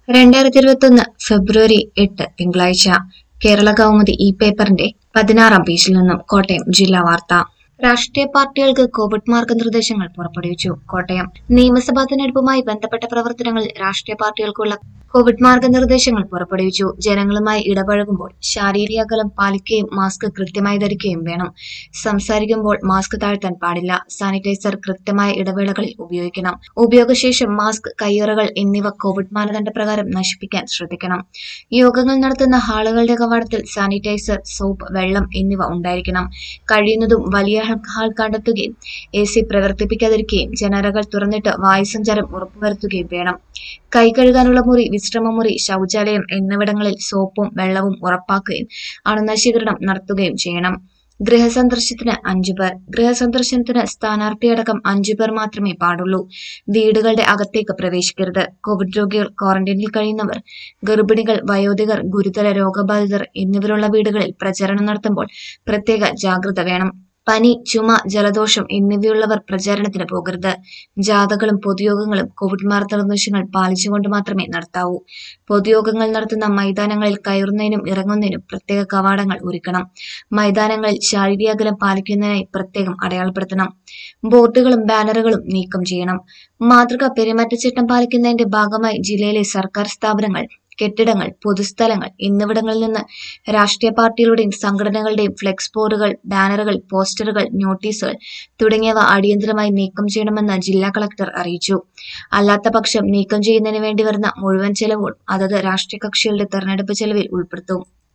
രണ്ടായിരത്തി ഇരുപത്തൊന്ന് ഫെബ്രുവരി എട്ട് തിങ്കളാഴ്ച കേരള കൗമുദി ഈ പേപ്പറിന്റെ പതിനാറാം പേജിൽ നിന്നും കോട്ടയം ജില്ലാ വാർത്ത രാഷ്ട്രീയ പാർട്ടികൾക്ക് കോവിഡ് മാർഗനിർദ്ദേശങ്ങൾ പുറപ്പെടുവിച്ചു കോട്ടയം നിയമസഭാ തെരഞ്ഞെടുപ്പുമായി ബന്ധപ്പെട്ട പ്രവർത്തനങ്ങളിൽ രാഷ്ട്രീയ പാർട്ടികൾക്കുള്ള കോവിഡ് മാർഗനിർദ്ദേശങ്ങൾ പുറപ്പെടുവിച്ചു ജനങ്ങളുമായി ഇടപഴകുമ്പോൾ ശാരീരിക അകലം പാലിക്കുകയും മാസ്ക് കൃത്യമായി ധരിക്കുകയും വേണം സംസാരിക്കുമ്പോൾ മാസ്ക് താഴ്ത്താൻ പാടില്ല സാനിറ്റൈസർ കൃത്യമായ ഇടവേളകളിൽ ഉപയോഗിക്കണം ഉപയോഗശേഷം മാസ്ക് കയ്യുറകൾ എന്നിവ കോവിഡ് മാനദണ്ഡപ്രകാരം നശിപ്പിക്കാൻ ശ്രദ്ധിക്കണം യോഗങ്ങൾ നടത്തുന്ന ഹാളുകളുടെ കവാടത്തിൽ സാനിറ്റൈസർ സോപ്പ് വെള്ളം എന്നിവ ഉണ്ടായിരിക്കണം കഴിയുന്നതും വലിയ ഹാൾ കണ്ടെത്തുകയും എ സി പ്രവർത്തിപ്പിക്കാതിരിക്കുകയും ജനറകൾ തുറന്നിട്ട് വായുസഞ്ചാരം ഉറപ്പുവരുത്തുകയും വേണം കൈ കഴുകാനുള്ള മുറി വിശ്രമമുറി ശൗചാലയം എന്നിവിടങ്ങളിൽ സോപ്പും വെള്ളവും ഉറപ്പാക്കുകയും അണുനശീകരണം നടത്തുകയും ചെയ്യണം ഗൃഹസന്ദർശനത്തിന് അഞ്ചു പേർ ഗൃഹസന്ദർശനത്തിന് സ്ഥാനാർത്ഥിയടക്കം അഞ്ചു പേർ മാത്രമേ പാടുള്ളൂ വീടുകളുടെ അകത്തേക്ക് പ്രവേശിക്കരുത് കോവിഡ് രോഗികൾ ക്വാറന്റൈനിൽ കഴിയുന്നവർ ഗർഭിണികൾ വയോധികർ ഗുരുതര രോഗബാധിതർ എന്നിവരുള്ള വീടുകളിൽ പ്രചരണം നടത്തുമ്പോൾ പ്രത്യേക ജാഗ്രത വേണം പനി ചുമ ജലദോഷം എന്നിവയുള്ളവർ പ്രചാരണത്തിന് പോകരുത് ജാഥകളും പൊതുയോഗങ്ങളും കോവിഡ് മാർഗനിർദ്ദേശങ്ങൾ പാലിച്ചുകൊണ്ട് മാത്രമേ നടത്താവൂ പൊതുയോഗങ്ങൾ നടത്തുന്ന മൈതാനങ്ങളിൽ കയറുന്നതിനും ഇറങ്ങുന്നതിനും പ്രത്യേക കവാടങ്ങൾ ഒരുക്കണം മൈതാനങ്ങളിൽ ശാരീരിക അകലം പാലിക്കുന്നതിനായി പ്രത്യേകം അടയാളപ്പെടുത്തണം ബോർഡുകളും ബാനറുകളും നീക്കം ചെയ്യണം മാതൃക പെരുമാറ്റച്ചട്ടം പാലിക്കുന്നതിന്റെ ഭാഗമായി ജില്ലയിലെ സർക്കാർ സ്ഥാപനങ്ങൾ കെട്ടിടങ്ങൾ പൊതുസ്ഥലങ്ങൾ എന്നിവിടങ്ങളിൽ നിന്ന് രാഷ്ട്രീയ പാർട്ടികളുടെയും സംഘടനകളുടെയും ഫ്ലെക്സ് ബോർഡുകൾ ബാനറുകൾ പോസ്റ്ററുകൾ നോട്ടീസുകൾ തുടങ്ങിയവ അടിയന്തരമായി നീക്കം ചെയ്യണമെന്ന് ജില്ലാ കളക്ടർ അറിയിച്ചു അല്ലാത്ത പക്ഷം നീക്കം ചെയ്യുന്നതിന് വേണ്ടി വരുന്ന മുഴുവൻ ചെലവും അതത് രാഷ്ട്രീയ കക്ഷികളുടെ തെരഞ്ഞെടുപ്പ് ചെലവിൽ ഉൾപ്പെടുത്തും